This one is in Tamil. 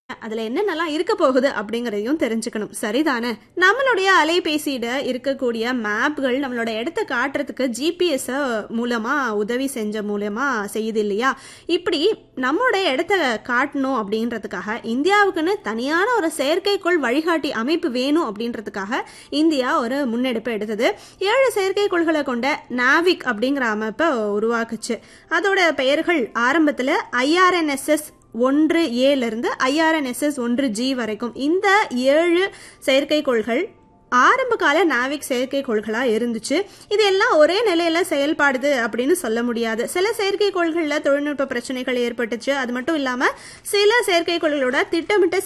அதுல என்னென்னலாம் இருக்க போகுது அப்படிங்கறதையும் தெரிஞ்சுக்கணும் சரிதானே நம்மளுடைய அலைபேசியில இருக்கக்கூடிய மேப்கள் நம்மளோட இடத்த காட்டுறதுக்கு ஜிபிஎஸ் மூலமா உதவி செஞ்ச மூலமா செய்யுது இல்லையா இப்படி நம்மளோட இடத்த காட்டணும் அப்படின்றதுக்காக இந்தியாவுக்குன்னு தனியான ஒரு செயற்கைக்கோள் வழிகாட்டி அமைப்பு வேணும் அப்படின்றதுக்காக இந்தியா ஒரு முன்னெடுப்பு எடுத்தது ஏழு செயற்கைக்கோள்களை கொண்ட நாவிக் அப்படிங்கிற அமைப்பை உருவாக்குச்சு அதோட பெயர்கள் ஆரம்பத்துல ஐஆர்என்எஸ்எஸ் ஒன்று ஏலேருந்து ஐஆர்என்எஸ்எஸ் ஒன்று ஜி வரைக்கும் இந்த ஏழு செயற்கைக்கோள்கள் ஆரம்ப கால நாவிக் செயற்கைக்கோள்களாக இருந்துச்சு இது எல்லாம் ஒரே நிலையில செயல்பாடுது அப்படின்னு சொல்ல முடியாது சில செயற்கைக்கோள்களில் தொழில்நுட்ப பிரச்சனைகள் ஏற்பட்டுச்சு அது மட்டும் இல்லாமல் சில செயற்கைக்கோள்களோட திட்டமிட்ட